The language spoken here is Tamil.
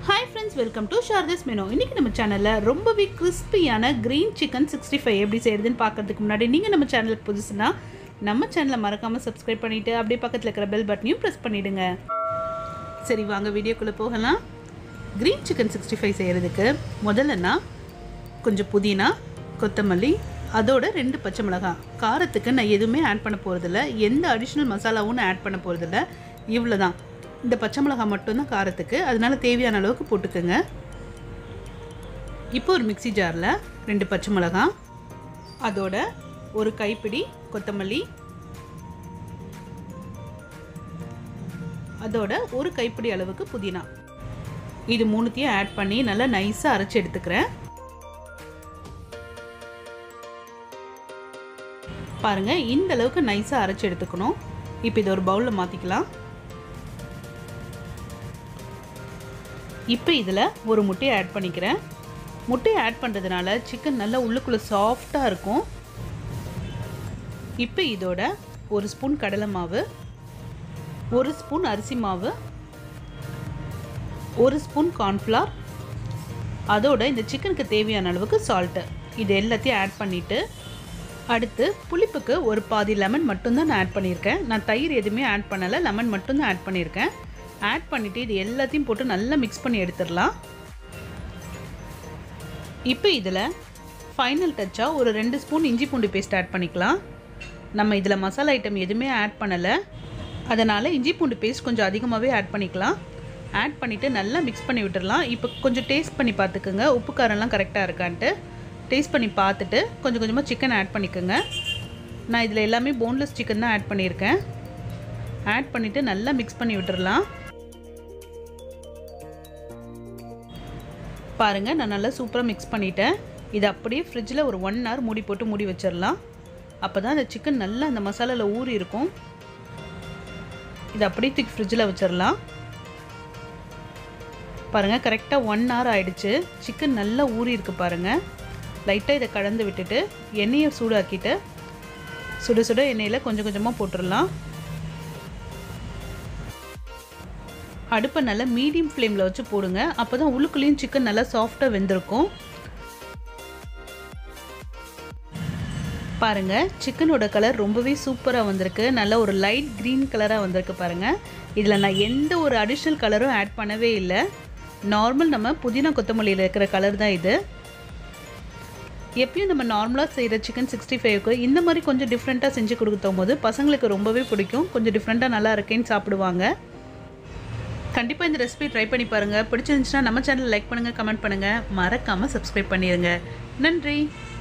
hi friends welcome to Sharda's menu இன்றைக்கி நம்ம சேனலில் ரொம்பவே கிறிஸ்பியான க்ரீன் சிக்கன் சிக்ஸ்டி ஃபைவ் எப்படி செய்கிறதுன்னு பார்க்கறதுக்கு முன்னாடி நீங்கள் நம்ம சேனலுக்கு புதுசுனா நம்ம சேனலை மறக்காமல் சப்ஸ்கிரைப் பண்ணிவிட்டு அப்படியே பக்கத்தில் இருக்கிற பெல் பட்டனையும் ப்ரெஸ் பண்ணிவிடுங்க சரி வாங்க வீடியோக்குள்ளே போகலாம் க்ரீன் சிக்கன் சிக்ஸ்டி ஃபைவ் செய்கிறதுக்கு முதல்ல நான் கொஞ்சம் புதினா கொத்தமல்லி அதோட ரெண்டு பச்சை மிளகாய் காரத்துக்கு நான் எதுவுமே ஆட் பண்ண போகிறதில்ல எந்த அடிஷ்னல் மசாலாவும் நான் ஆட் பண்ண போகிறதில்ல இவ்வளோ தான் இந்த பச்சை மிளகாய் மட்டும்தான் காரத்துக்கு அதனால தேவையான அளவுக்கு போட்டுக்கோங்க இப்போ ஒரு மிக்ஸி ஜாரில் ரெண்டு பச்சை மிளகாய் அதோட ஒரு கைப்பிடி கொத்தமல்லி அதோட ஒரு கைப்பிடி அளவுக்கு புதினா இது மூணுத்தையும் ஆட் பண்ணி நல்லா நைஸாக அரைச்சி எடுத்துக்கிறேன் பாருங்க இந்த அளவுக்கு நைஸாக அரைச்சி எடுத்துக்கணும் இப்போ இதை ஒரு பவுலில் மாற்றிக்கலாம் இப்போ இதில் ஒரு முட்டையை ஆட் பண்ணிக்கிறேன் முட்டையை ஆட் பண்ணுறதுனால சிக்கன் நல்லா உள்ளுக்குள்ளே சாஃப்டாக இருக்கும் இப்போ இதோட ஒரு ஸ்பூன் கடலை மாவு ஒரு ஸ்பூன் அரிசி மாவு ஒரு ஸ்பூன் கார்ன்ஃப்ளவர் அதோட இந்த சிக்கனுக்கு தேவையான அளவுக்கு சால்ட்டு இது எல்லாத்தையும் ஆட் பண்ணிவிட்டு அடுத்து புளிப்புக்கு ஒரு பாதி லெமன் மட்டும்தான் நான் ஆட் பண்ணியிருக்கேன் நான் தயிர் எதுவுமே ஆட் பண்ணலை லெமன் மட்டும்தான் ஆட் பண்ணியிருக்கேன் ஆட் பண்ணிவிட்டு இது எல்லாத்தையும் போட்டு நல்லா மிக்ஸ் பண்ணி எடுத்துடலாம் இப்போ இதில் ஃபைனல் டச்சாக ஒரு ரெண்டு ஸ்பூன் இஞ்சி பூண்டு பேஸ்ட் ஆட் பண்ணிக்கலாம் நம்ம இதில் மசாலா ஐட்டம் எதுவுமே ஆட் பண்ணலை அதனால் இஞ்சி பூண்டு பேஸ்ட் கொஞ்சம் அதிகமாகவே ஆட் பண்ணிக்கலாம் ஆட் பண்ணிவிட்டு நல்லா மிக்ஸ் பண்ணி விட்டுடலாம் இப்போ கொஞ்சம் டேஸ்ட் பண்ணி பார்த்துக்குங்க உப்பு காரம்லாம் கரெக்டாக இருக்கான்ட்டு டேஸ்ட் பண்ணி பார்த்துட்டு கொஞ்சம் கொஞ்சமாக சிக்கன் ஆட் பண்ணிக்கோங்க நான் இதில் எல்லாமே போன்லெஸ் சிக்கன் தான் ஆட் பண்ணியிருக்கேன் ஆட் பண்ணிவிட்டு நல்லா மிக்ஸ் பண்ணி விட்டுடலாம் பாருங்கள் நான் நல்லா சூப்பராக மிக்ஸ் பண்ணிட்டேன் இது அப்படியே ஃப்ரிட்ஜில் ஒரு ஒன் ஹவர் மூடி போட்டு மூடி வச்சிடலாம் அப்போ தான் அந்த சிக்கன் நல்லா அந்த மசாலாவில் ஊறி இருக்கும் இது அப்படியே தூக்கி ஃப்ரிட்ஜில் வச்சிடலாம் பாருங்கள் கரெக்டாக ஒன் ஹவர் ஆயிடுச்சு சிக்கன் நல்லா ஊறி இருக்கு பாருங்கள் லைட்டாக இதை கலந்து விட்டுட்டு எண்ணெயை சூடாக்கிட்டு சுட சுட எண்ணெயில் கொஞ்சம் கொஞ்சமாக போட்டுடலாம் அடுப்பை நல்லா மீடியம் ஃப்ளேமில் வச்சு போடுங்க அப்போ தான் உள்ளுக்குள்ளேயும் சிக்கன் நல்லா சாஃப்டாக வெந்திருக்கும் பாருங்கள் சிக்கனோட கலர் ரொம்பவே சூப்பராக வந்திருக்கு நல்ல ஒரு லைட் க்ரீன் கலராக வந்திருக்கு பாருங்கள் இதில் நான் எந்த ஒரு அடிஷ்னல் கலரும் ஆட் பண்ணவே இல்லை நார்மல் நம்ம புதினா கொத்தமல்லியில் இருக்கிற கலர் தான் இது எப்பயும் நம்ம நார்மலாக செய்கிற சிக்கன் சிக்ஸ்டி ஃபைவ்க்கு இந்த மாதிரி கொஞ்சம் டிஃப்ரெண்ட்டாக செஞ்சு கொடுக்கும் போது பசங்களுக்கு ரொம்பவே பிடிக்கும் கொஞ்சம் டிஃப்ரெண்ட்டாக நல்லா இருக்கேன்னு சாப்பிடுவாங்க கண்டிப்பாக இந்த ரெசிபி ட்ரை பண்ணி பாருங்கள் பிடிச்சிருந்துச்சுன்னா நம்ம சேனல் லைக் பண்ணுங்கள் கமெண்ட் பண்ணுங்கள் மறக்காமல் சப்ஸ்கிரைப் பண்ணிடுங்க நன்றி